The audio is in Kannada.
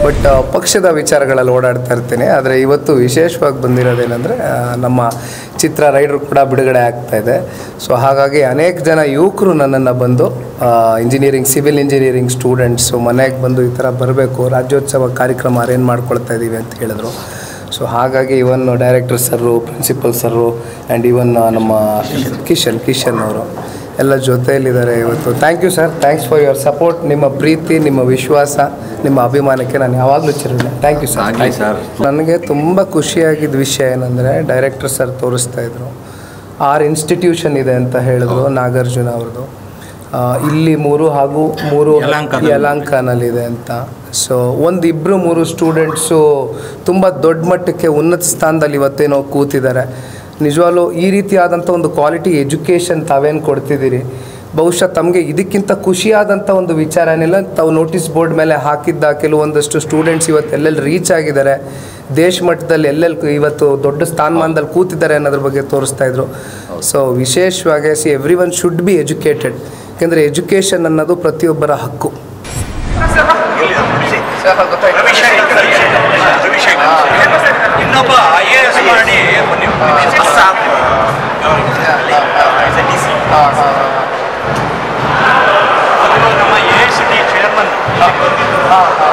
ಬಟ್ ಪಕ್ಷದ ವಿಚಾರಗಳಲ್ಲಿ ಓಡಾಡ್ತಾ ಇರ್ತೀನಿ ಆದರೆ ಇವತ್ತು ವಿಶೇಷವಾಗಿ ಬಂದಿರೋದೇನೆಂದರೆ ನಮ್ಮ ಚಿತ್ರ ರೈಡರ್ ಕೂಡ ಬಿಡುಗಡೆ ಆಗ್ತಾ ಇದೆ ಸೊ ಹಾಗಾಗಿ ಅನೇಕ ಜನ ಯುವಕರು ನನ್ನನ್ನು ಬಂದು ಇಂಜಿನಿಯರಿಂಗ್ ಸಿವಿಲ್ ಇಂಜಿನಿಯರಿಂಗ್ ಸ್ಟೂಡೆಂಟ್ಸು ಮನೆಗೆ ಬಂದು ಈ ಥರ ಬರಬೇಕು ರಾಜ್ಯೋತ್ಸವ ಕಾರ್ಯಕ್ರಮ ಅರೇಂಜ್ ಮಾಡ್ಕೊಳ್ತಾ ಇದ್ದೀವಿ ಅಂತ ಹೇಳಿದ್ರು ಸೊ ಹಾಗಾಗಿ even director sir principal sir and even ನಮ್ಮ ಕಿಶನ್ ಕಿಶನ್ ಅವರು ಎಲ್ಲ ಜೊತೆಯಲ್ಲಿದ್ದಾರೆ ಇವತ್ತು thank you sir thanks for your support ನಿಮ್ಮ ಪ್ರೀತಿ ನಿಮ್ಮ ವಿಶ್ವಾಸ ನಿಮ್ಮ ಅಭಿಮಾನಕ್ಕೆ ನಾನು ಯಾವಾಗಲೂ ಚಿರಋಣಿ ಥ್ಯಾಂಕ್ ಯು ಸರ್ ಆಗ್ಲಿ ಸರ್. ನನಗೆ ತುಂಬ ಖುಷಿಯಾಗಿದ್ದ ವಿಷಯ ಏನಂದರೆ ಡೈರೆಕ್ಟರ್ ಸರ್ ತೋರಿಸ್ತಾ ಇದ್ರು ಆರು ಇನ್ಸ್ಟಿಟ್ಯೂಷನ್ ಇದೆ ಅಂತ ಹೇಳಿದ್ರು ನಾಗಾರ್ಜುನ ಅವ್ರದ್ದು ಆ, ಇಲ್ಲಿ ಮೂರು ಹಾಗೂ ಮೂರು ಯಲಹಂಕದಲ್ಲಿ. ಯಲಹಂಕನಲ್ಲಿದೆ ಅಂತ ಸೊ ಒಂದು ಇಬ್ಬರು ಮೂರು ಸ್ಟೂಡೆಂಟ್ಸು ತುಂಬ ದೊಡ್ಡ ಮಟ್ಟಕ್ಕೆ ಉನ್ನತ ಸ್ಥಾನದಲ್ಲಿ ಇವತ್ತೇನೋ ಕೂತಿದ್ದಾರೆ ನಿಜವಾಗ್ಲೂ ಈ ರೀತಿಯಾದಂಥ ಒಂದು ಕ್ವಾಲಿಟಿ ಎಜುಕೇಷನ್ ತಾವೇನು ಕೊಡ್ತಿದ್ದೀರಿ ಬಹುಶಃ ತಮಗೆ ಇದಕ್ಕಿಂತ ಖುಷಿಯಾದಂಥ ಒಂದು ವಿಚಾರ ಏನಿಲ್ಲ ತಾವು ನೋಟಿಸ್ ಬೋರ್ಡ್ ಮೇಲೆ ಹಾಕಿದ್ದ ಕೆಲವೊಂದಷ್ಟು ಸ್ಟೂಡೆಂಟ್ಸ್ ಇವತ್ತು ಎಲ್ಲೆಲ್ಲಿ ರೀಚ್ ಆಗಿದ್ದಾರೆ ದೇಶ ಮಟ್ಟದಲ್ಲಿ ಎಲ್ಲೆಲ್ಲಿ ಇವತ್ತು ದೊಡ್ಡ ಸ್ಥಾನಮಾನದಲ್ಲಿ ಕೂತಿದ್ದಾರೆ ಅನ್ನೋದ್ರ ಬಗ್ಗೆ ತೋರಿಸ್ತಾ ಇದ್ರು ಸೊ ವಿಶೇಷವಾಗಿ see everyone should be educated ಯಾಕೆಂದರೆ ಎಜುಕೇಷನ್ ಅನ್ನೋದು ಪ್ರತಿಯೊಬ್ಬರ ಹಕ್ಕು ಇನ್ನೊಬ್ಬ ಐ ಎ ಎಸ್ ಮಾಡಿ ಅದು ನಮ್ಮ ಎ ಸಿ ಟಿ ಚೇರ್ಮನ್